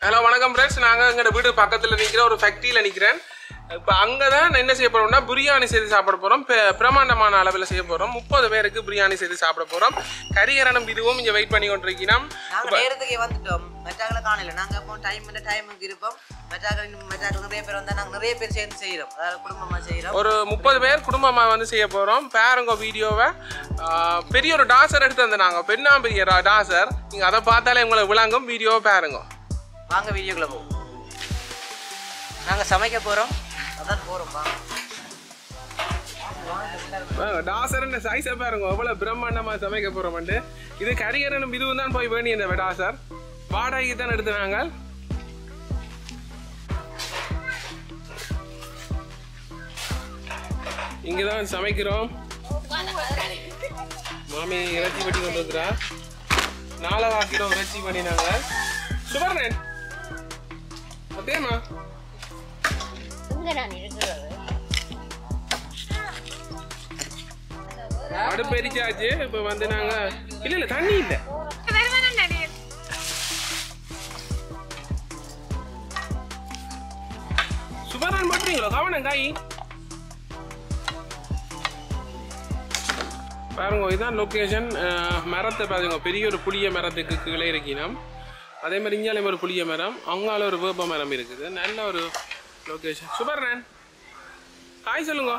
Hello வணக்கம் friends நாங்கள் எங்களோட வீடு பக்கத்தில் நிற்கிற ஒரு ஃபேக்ட்ரியில் நிற்கிறேன் இப்போ அங்கே தான் என்ன செய்ய போகிறோம்னா பிரியாணி செய்து சாப்பிட போகிறோம் பிரமாண்டமான அளவில் செய்ய போகிறோம் முப்பது பேருக்கு பிரியாணி செய்து சாப்பிட போகிறோம் கரிகரணம் இதுவும் இங்கே வெயிட் பண்ணி கொண்டிருக்கிறோம் நாங்க நேரத்துக்கே வந்துட்டோம் மெட்டாக்களை காணல நாங்க அப்போ டைம் இந்த டைமுக்கு இருப்போம் மெட்டாக்கள் மெட்டாக்கள் நிறைய பேர் வந்தா நாங்க நிறைய பேர் சேர்ந்து செய்யறோம் அதாவது குடும்பமா செய்யறோம் ஒரு முப்பது பேர் குடும்பமாக வந்து செய்ய போகிறோம் பாருங்க வீடியோவை பெரிய ஒரு டாசர் எடுத்து வந்தாங்க பெண்ணா பெரிய டாசர் நீங்கள் அதை பார்த்தாலே உங்களுக்கு விளங்கும் வீடியோவை பாருங்க வாங்க வீடியோக்குள்ள போவோம் நாங்க சமைக்க போறோம் அதான் போறோம் வாங்க டாசர் சைஸை பாருங்க எவ்வளோ பிரம்மாண்டமாக சமைக்க போகிறோம்ட்டு இது கரிகரனும் இதுவும் தான் போய் வேணி இந்த டாசர் வாடகைக்கு தான் எடுத்து நாங்கள் இங்கே தான் சமைக்கிறோம் மாமி இறைச்சி வெட்டி கொண்டு வந்துக்கிறா நாலவா கிலோ இறைச்சி பண்ணினாங்க சுபர்ணன் அப்படியேம்மா அடுப்பு எரிச்சாச்சு இப்போ வந்து நாங்க இல்ல இல்ல தண்ணி இல்ல சுபர்ணன் பண்றீங்களோ கவனம் காய் பாருங்க இதுதான் லொக்கேஷன் மரத்தை பாருங்க பெரிய ஒரு புளிய மரத்துக்கு கீழே இருக்கணும் அதே மாதிரி இந்தியாலையும் ஒரு புளிய மரம் அங்கால ஒரு வேப்ப மரம் இருக்குது நல்ல ஒரு லொக்கேஷன் சுபர்ணன் ஹாய் சொல்லுங்க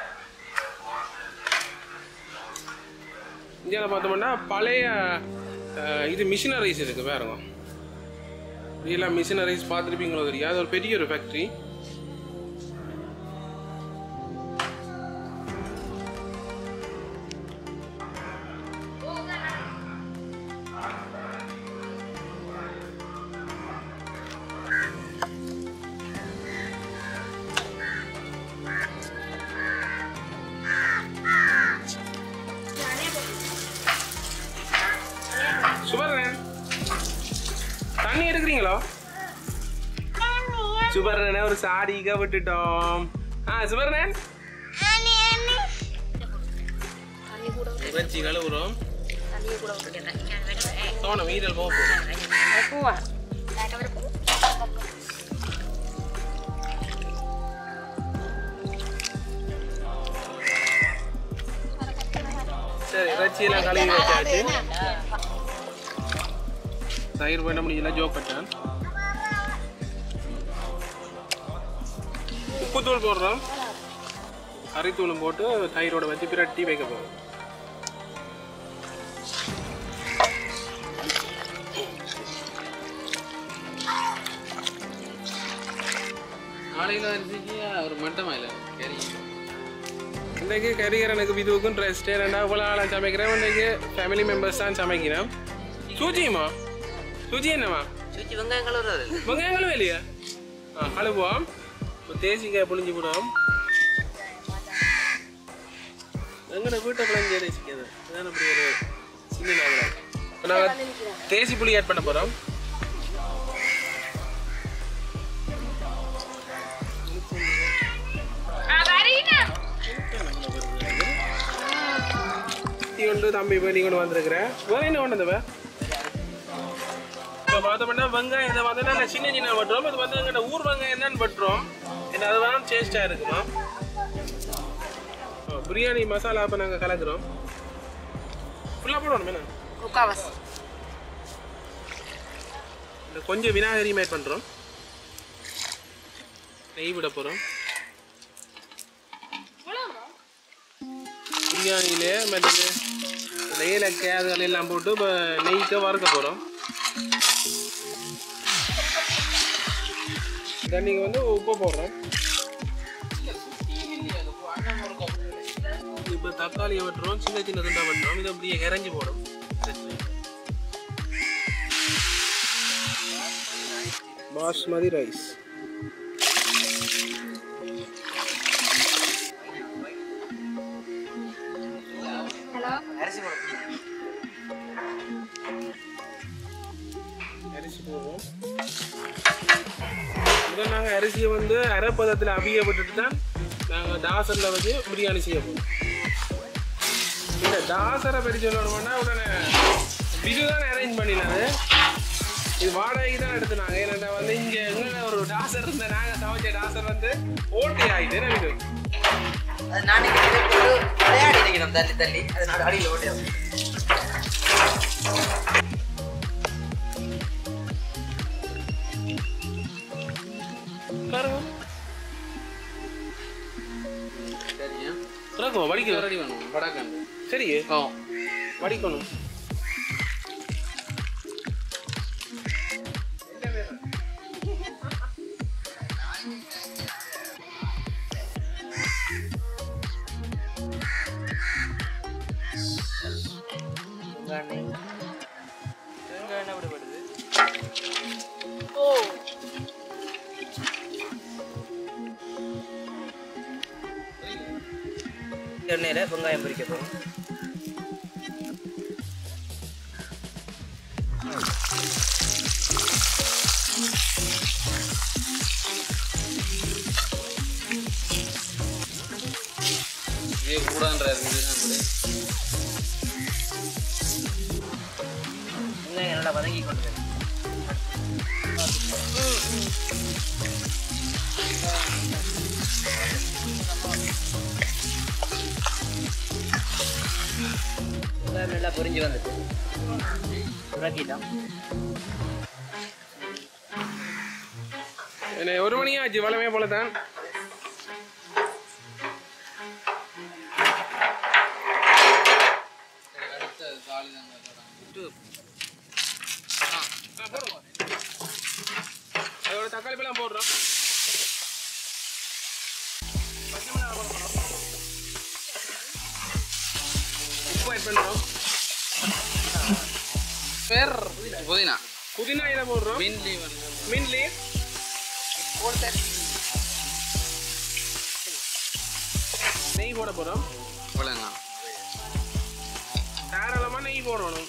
இந்தியாவில் பார்த்தோம்னா பழைய அஹ், இது மிஷினரிஸ் இருக்குது பாருங்க இதெல்லாம் மிஷினரிஸ் பார்த்துருப்பீங்களோ தெரியாது ஒரு பெரிய ஒரு ஃபேக்ட்ரி சுபர்ணன் தண்ணி எடுக்கிறீங்களோ சுபர்ணனை ஒரு சாடிக்க விட்டுட்டோம் ஆ சுபர்ணன் இறைச்சி கழுவுறோம் தோணும் வீரல் போகும் சரி இறைச்சியெல்லாம் கழுவி வச்சாச்சு தயிர் பண்ண முடியல ஜோக் பட்டான் உப்புத்தூள் போடுறோம் கறித்தூளும் போட்டு தயிரோட வச்சு பிரட்டி வைக்க போகிறோம் நாளையில அரிசிக்கு ஒரு மட்டமா இல்லை கறி இன்றைக்கு கரிகரனுக்கு விதுவுக்கும் ரெஸ்ட்டு ரெண்டா இவ்வளோ ஆளாக சமைக்கிறேன் இன்றைக்கு ஃபேமிலி மெம்பர்ஸ் தான் சமைக்கிறேன் சூஜியுமா சூஜி என்னம்மா சுச்சி வெங்காயம் கழுவுறது வெங்காயங்களும் இல்லையா ஆ கழுவோம் இப்போ தேசிக்காய் புளிஞ்சு போடுவோம் எங்கட வீட்டை குழந்தைய தேசிக்காது அதான் அப்படி ஒரு சின்ன நாங்கள் இப்போ நாங்கள் தேசி புளி ஆட் பண்ண போகிறோம் நீ கொண்டு தம்பி போய் நீ கொண்டு வந்திருக்கிற வேற என்ன கொண்டு வந்தவ இப்போ பார்த்தோம்னா வெங்காயம் இதை வந்து நாங்கள் சின்ன சின்ன பட்டுறோம் இது வந்து எங்கள்கிட்ட ஊர் வெங்காயம் தான் பட்டுறோம் ஏன்னா அது வேணும் டேஸ்ட்டாக இருக்குமா ஓ, பிரியாணி மசாலா இப்போ நாங்கள் கலக்குறோம் ஃபுல்லாக போடணும் என்ன முக்காவாசி இந்த கொஞ்சம் விநாயகரி மேட் பண்ணுறோம் நெய் விட போகிறோம் பிரியாணியிலே மற்றது ஏலக்காய் அதுகள் எல்லாம் போட்டு இப்போ நெய்க்கு வறுக்க போகிறோம் தண்ணிக்கு வந்து உப்பு போடுறோம் இப்போ தக்காளியை வெட்டுறோம் சின்ன சின்ன துண்டா வெட்டுறோம் இதை அப்படியே இறஞ்சி போடும் பாஸ்மதி ரைஸ் அரிசி போடுறோம் அரிசி போடுவோம் முதல் நாங்கள் அரிசியை வந்து அரைப்பதத்தில் அவிய விட்டுட்டு தான் நாங்கள் தாசரில் வச்சு பிரியாணி செய்ய போகிறோம் இந்த தாசரை பற்றி சொல்லணும்னா உடனே இதுதான் அரேஞ்ச் பண்ணினது இது வாடகைக்கு தான் எடுத்துனாங்க ஏன்னா வந்து இங்க எங்க ஒரு டாசர் இருந்த நாங்க சமைச்ச டாசர் வந்து ஓட்டி ஆயிட்டு எனக்கு அது நான் இங்கே போட்டு விளையாடி இருக்கணும் தள்ளி தள்ளி அது நான் அடியில் ஓட்டி பாருங்க சரியா திறக்கும் வடிக்க ரெடி பண்ணுவோம் வடக்கண்டு சரி ஓ வடிக்கணும் வெங்காயம் வெங்காயம் என்ன விடுபடுது எண்ணெயில் வெங்காயம் பொரிக்க போகிறோம் இதே கூடான்றாரு இது நம்மளே வெங்காயம் நல்லா வதங்கி கொண்டு வரணும். வெங்காயம் நல்லா பொரிஞ்சு வந்துட்டு உறக்கிட்டோம் என்ன ஒரு மணி ஆச்சு வளமே போல தான் அடுத்த தாலி தாங்க அதோட தக்காளி பழம் போடுறோம் பச்சை மிளகாய் போட போறோம். உப்பு ஆட் பண்ணுறோம் பேர் புதினா புதினா இலை போடுறோம் மீன் லீவ் மீன் லீவ் நெய் போட போகிறோம் இவ்வளோங்க தாராளமாக நெய் போடணும்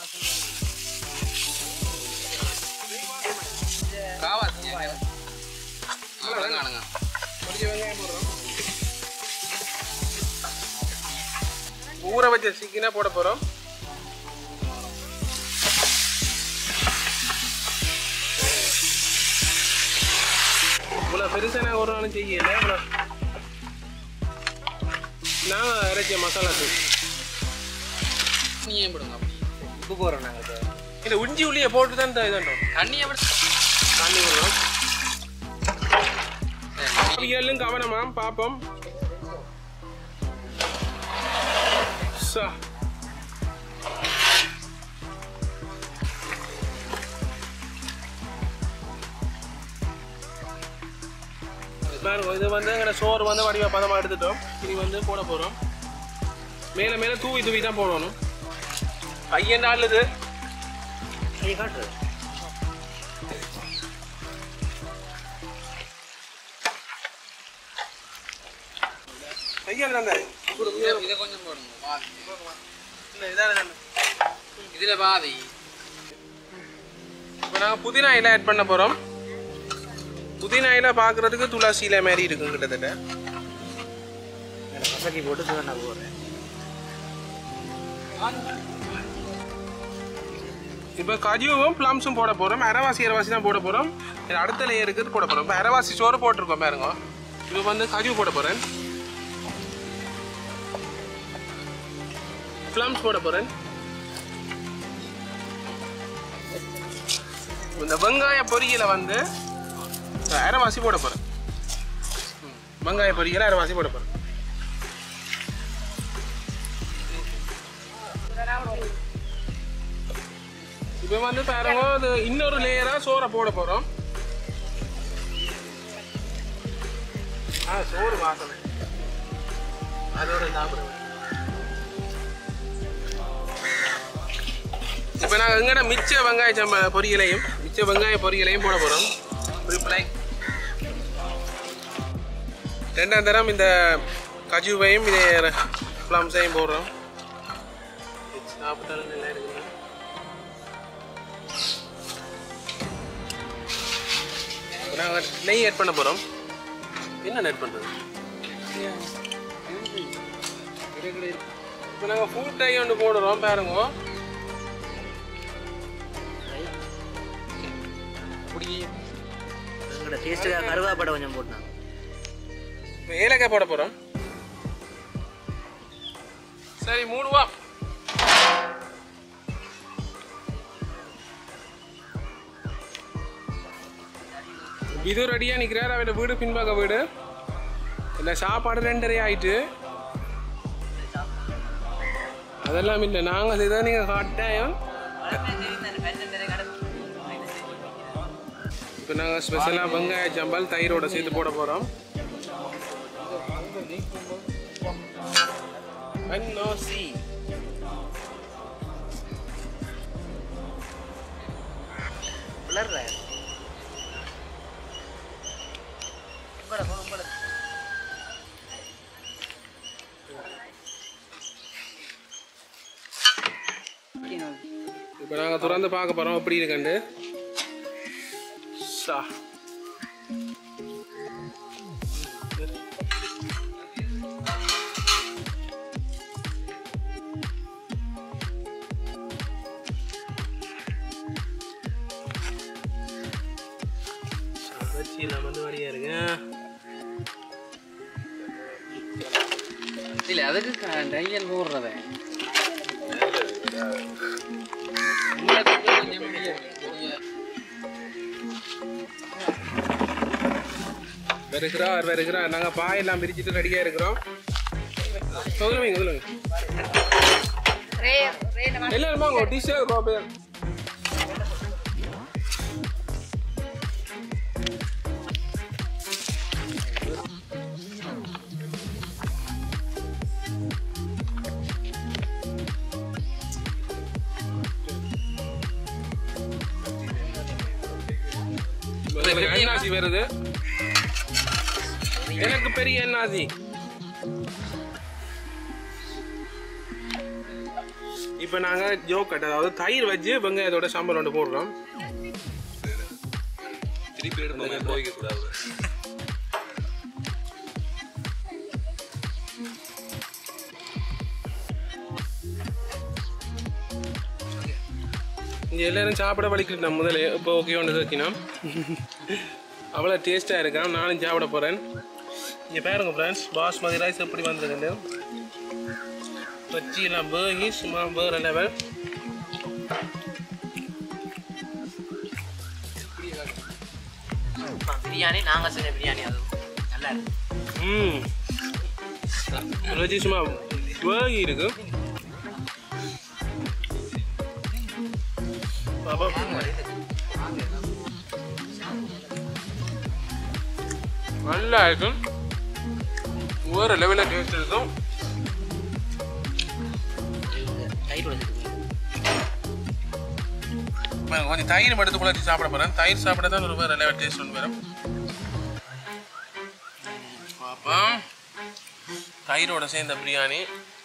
காவாசி அவ்வளோங்க கொஞ்சம் வெங்காயம் போடுறோம் ஊற வச்ச சிக்கனை போட போகிறோம் இவ்வளோ பெருசாக நாங்கள் ஒரு நாளும் செய்யல இவ்வளோ நான் அரைச்ச மசாலா தூள் நீ ஏன் போடுங்க அப்படி உப்பு போடுறோம் நாங்கள் இப்போ இந்த உஞ்சி உள்ளியை போட்டு தான் இந்த இதாண்டோம் தண்ணியை விட தாண்டி விடுறோம் அவியலும் கவனமா பார்ப்போம் சா பாருங்க இது வந்து எங்களை சோறு வந்து வடிவ பதமாக எடுத்துட்டோம் இனி வந்து போட போகிறோம் மேலே மேலே தூவி தூவி தான் போடணும் பையன் நாளுது நீ காட்டு பையன் தாங்க இதை- இதை கொஞ்சம் போடுங்க பாதி இல்லை இதான் இதுல பாதி இப்போ நாங்கள் புதினா இலை ஆட் பண்ண போகிறோம் புதினா இலை பார்க்குறதுக்கு துளசி இலை மாதிரி இருக்கும் கிட்டத்தட்ட மசாக்கி போட்டு சுட நான் போடுறேன் இப்போ கஜுவும் ப்ளம்ஸும் போட போகிறோம் அரைவாசி அரைவாசி தான் போட போகிறோம் அடுத்த லேயருக்கு போட போகிறோம் இப்போ அரைவாசி சோறு போட்டிருக்கோம் பாருங்க இப்போ வந்து கஜு போட போகிறேன் ப்ளம்ஸ் போட போகிறேன் இந்த வெங்காய பொரியலை வந்து அரைவாசி போட போகிறேன் வெங்காய பொரியலை அரைவாசி போட போகிறேன் இப்போ வந்து பாருங்க இது இன்னொரு லேயரா சோறை போட போறோம் ஆ சோறு வாசனை அதோட சாப்பிடுவேன் இப்போ நாங்கள் எங்கட மிச்ச வெங்காய சம்ப பொரியலையும் மிச்ச வெங்காய பொரியலையும் போட போகிறோம் லைக் ரெண்டாம் தரம் இந்த கஜுவையும் இதே ப்ளம்ஸையும் போடுறோம் சாப்பிட்டாலும் நல்லா இருக்குங்க நாங்கள் நெய் ஆட் பண்ண போகிறோம் என்ன ஆட் பண்ணுறது இப்போ நாங்கள் ஃபுட் டை ஒன்று போடுறோம் பாருங்க அப்படியே எங்களோட டேஸ்ட்டுக்காக கருவாப்படை கொஞ்சம் போட்டாங்க இப்போ ஏலக்காய் போட போகிறோம் சரி மூடுவா இது ரெடியாக நிற்கிறார் அவன் வீடு பின்பாக வீடு இல்லை சாப்பாடு ரெண்டரை ஆயிட்டு அதெல்லாம் இல்லை நாங்கள் செய்தால் நீங்கள் கட்டாயம் இப்போ நாங்கள் ஸ்பெஷலாக வெங்காய சம்பல் தயிரோட சேர்த்து போட போகிறோம் சி உலர்ற உங்களோட உங்களோட இப்போ நாங்கள் திறந்து பார்க்க போகிறோம் எப்படி இருக்குண்டு சா சமைச்சியில் வந்து வழியாக இருக்கு இல்லை அதுக்கு டையன் போடுறத வருகிறார் வருகிறார் நாங்கள் பாயெல்லாம் பிரிச்சுட்டு ரெடியாக இருக்கிறோம் சொல்லுங்க சொல்லுங்க எல்லாரும் வாங்க டிஷ் பேர் என்னாசி வருது எனக்கு பெரிய என்னாசி இப்போ நாங்கள் ஜோக்கட் அதாவது தயிர் வச்சு வெங்காயத்தோட சாம்பார் ஒன்று போடுறோம் திருப்பி எடுத்து போய்க்க கூடாது இங்கே எல்லாரும் சாப்பிட வலிக்கிட்டோம் முதல்ல இப்போ ஓகே ஒன்று வைக்கணும் அவ்வளோ டேஸ்ட்டாக இருக்கான் நானும் சாப்பிட போகிறேன் இங்கே பாருங்க ஃப்ரெண்ட்ஸ் பாஸ்மதி ரைஸ் எப்படி வந்திருக்குன்னு வச்சிலாம் பேகி சும்மா வேறு லெவல் பிரியாணி நாங்கள் செஞ்ச பிரியாணி அது நல்லா இருக்கு ம் வச்சு சும்மா பேகி இருக்கு பாப்பா நல்லா இருக்கும் வேறு லெவலில் டேஸ்ட் இருக்கும் தயிர் வச்சுருக்கீங்க நான் கொஞ்சம் தயிர் மட்டும் கூட சாப்பிட போகிறேன் தயிர் சாப்பிட தான் ஒரு வேறு லெவல் டேஸ்ட் ஒன்று வரும் பாப்பா தயிரோட சேர்ந்த பிரியாணி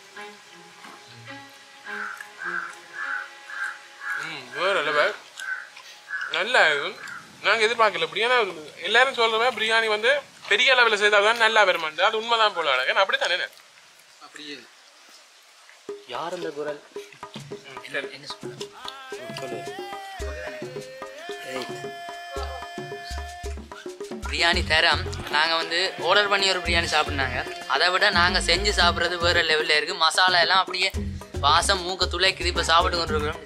ம் வேறு லெவல் நல்லா இருக்கும் நாங்கள் எதிர்பார்க்கல இப்படி ஏன்னா எல்லாரும் சொல்கிறவன் பிரியாணி வந்து பெரிய லெவலில் செய்தால் தான் நல்லா வருமாண்டு அது உண்மைதான் போல ஏன்னா அப்படி தானே அப்படியே யார் இந்த குரல் சரி என்ன சொல்ல சொல்லு பிரியாணி தரம் நாங்கள் வந்து ஆர்டர் பண்ணி ஒரு பிரியாணி சாப்பிட்னாங்க அதை விட நாங்கள் செஞ்சு சாப்பிட்றது வேறு லெவலில் இருக்குது மசாலா எல்லாம் அப்படியே வாசம் மூக்க துளைக்குது இப்போ சாப்பிட்டு கொண்டு இருக்கிறோம்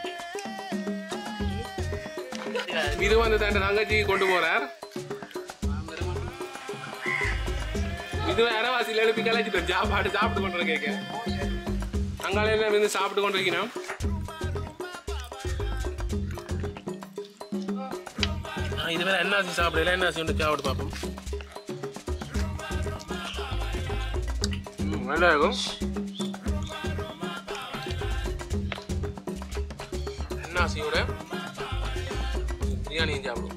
இது வந்து தன் தங்கச்சி கொண்டு போறார் இது அரவாசியில் எழுப்பி கலைச்சிட்டோம் சாப்பாடு சாப்பிட்டு கொண்டு கேட்க அங்காலையில வந்து சாப்பிட்டு கொண்டு இருக்கணும் இது வேற என்னாசி சாப்பிடல என்னாசி ஒன்று சாப்பிட்டு பார்ப்போம் ம், நல்லா இருக்கும் என்னாசியோட பிரியாணியும் சாப்பிடுவோம்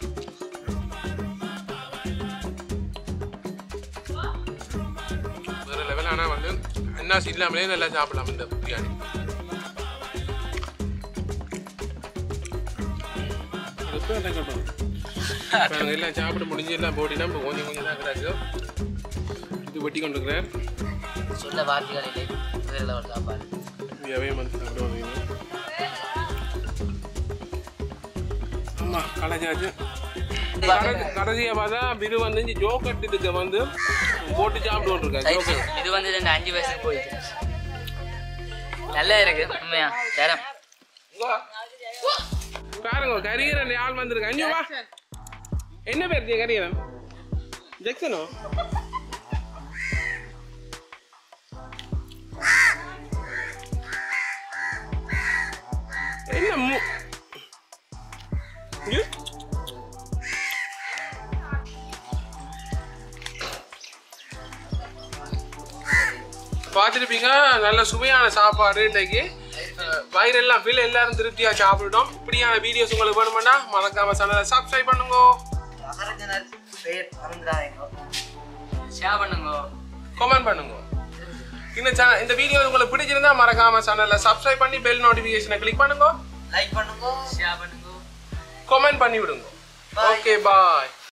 வேற லெவல் ஆனால் வந்து என்னாசி இல்லாமலே நல்லா சாப்பிடலாம் இந்த பிரியாணி எப்போ அதை கேட்டோம் இப்போ நாங்கள் எல்லாம் சாப்பிட முடிஞ்சு எல்லாம் போட்டினா இப்போ கொஞ்சம் கொஞ்சம் தான் கிடக்கு இது வெட்டி கொண்டு இருக்கிறேன் சொல்ல வார்த்தைகள் இல்லை வேறு லெவல் சாப்பாடு இவையும் வந்து சாப்பிட வந்தீங்கன்னா ஆமா கலைஞ்சாச்சு கடைசியா பார்த்தா பிரு வந்து இங்க ஜோக்கட் இதுக்கு வந்து போட்டு சாப்பிட்டு இருக்கா சைஸ் ஜோக்கட் இது வந்து ரெண்டு அஞ்சு வயசுக்கு போயிட்டு நல்லா இருக்கு உண்மையா தரம் பாருங்க கரியரன் ஆள் வந்திருக்கு அஞ்சு வா என்ன பேர் நீ கரியரன் ஜெக்சனோ என்ன மூ இங்க. பார்த்துருப்பீங்க நல்ல சுவையான சாப்பாடு இன்னைக்கு அஹ், வயிறெல்லாம் ஃபீல் எல்லாரும் திருப்தியா சாப்பிட்டோம் இப்படியான வீடியோஸ் உங்களுக்கு வேணுமெண்டா மறக்காம சேனலை சப்ஸ்கிரைப் பண்ணுங்க அகரஜனர் பெயர் மறந்துடாதீங்க ஷேர் பண்ணுங்க கமெண்ட் பண்ணுங்க இந்த சேனல் இந்த வீடியோ உங்களுக்கு பிடிச்சிருந்தா மறக்காம சேனலை சப்ஸ்கிரைப் பண்ணி பெல் நோட்டிஃபிகேஷனை கிளிக் பண்ணுங்க லைக் பண்ணுங்க ஷேர் பண்ணுங்க கமெண்ட் பண்ணி விடுங்க ஓகே பாய்